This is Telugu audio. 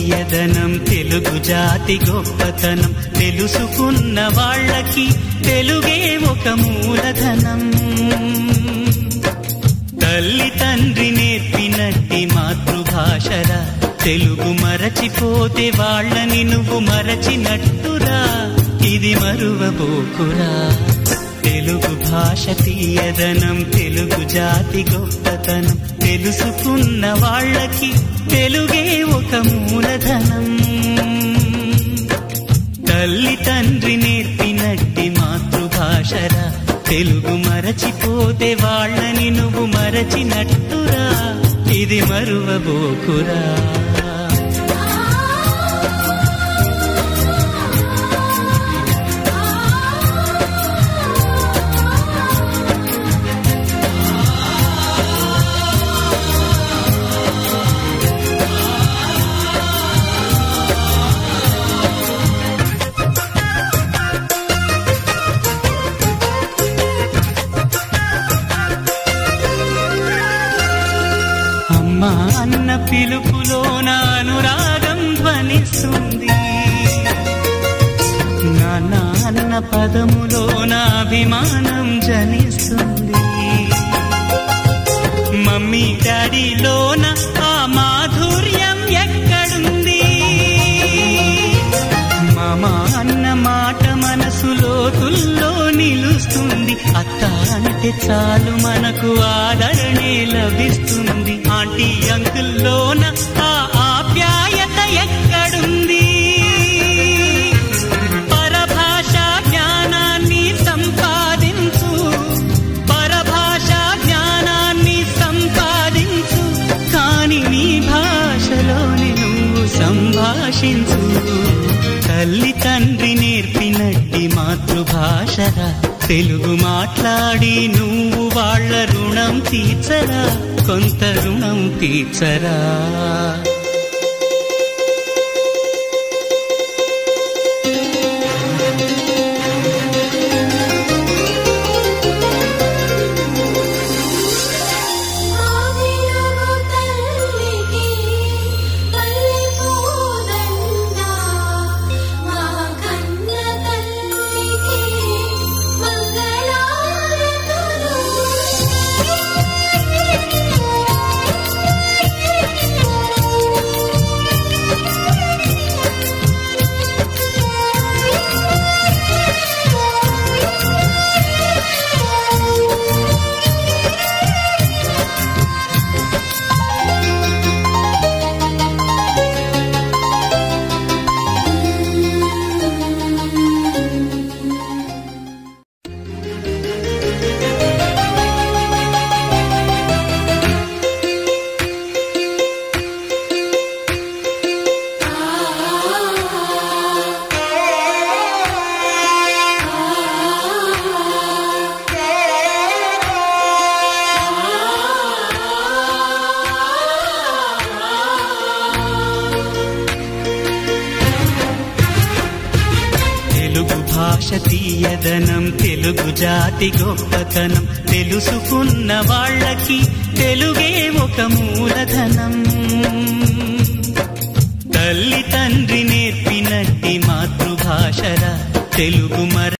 తీయదనం తెలుగు జాతి గొప్పతనం తెలుసుకున్న వాళ్ళకి తెలుగే ఒక మూలధనం తల్లి తండ్రి నేర్పినట్టి మాతృభాషరా తెలుగు మరచిపోతే వాళ్ళని నువ్వు మరచినట్టురా ఇది మరువబోకురా తెలుగు భాష తీయదనం తెలుగు జాతి గొప్పతనం తెలుసుకున్న వాళ్ళకి తెలుగే ఒక మూలధనం తల్లి తండ్రి నేర్పినట్టి మాతృభాషరా తెలుగు మరచిపోతే వాళ్ళని నువ్వు మరచినట్టురా ఇది మరువబోకురా అమ్మ అన్న పిలుపులో నా అనురాగం ధ్వనిస్తుంది నాన్న అన్న పదములో నా అభిమానం జనిస్తుంది మమ్మీ డాడీలోన ఆ మాధుర్యం ఎక్కడుంది మామ అన్న మాట మనసులో తుల్లో నిలుస్తుంది అత్త అంటే చాలు మనకు ఆదరణే లభిస్తుంది ఆంటీ అంకుల్లోన ఆ ఆప్యాయత ఎక్కడుంది పరభాష జ్ఞానాన్ని సంపాదించు పరభాష జ్ఞానాన్ని సంపాదించు కాని నీ భాషలోని నువ్వు సంభాషించు తల్లి తండ్రి నేర్పినట్టి మాతృభాషరా తెలుగు మాట్లాడి నువ్వు వాళ్ళ రుణం తీర్చరా కొంత రుణం తీర్చరా ఆదియగు తల్లికి పల్లి పూదండ మా కన్న తల్లికి తెలుగు భాష తీయదనం తెలుగు జాతి గొప్పతనం తెలుసుకున్న వాళ్ళకి తెలుగే ఒక మూలధనం తల్లి తండ్రి నేర్పినట్టి మాతృభాషరా తెలుగు మర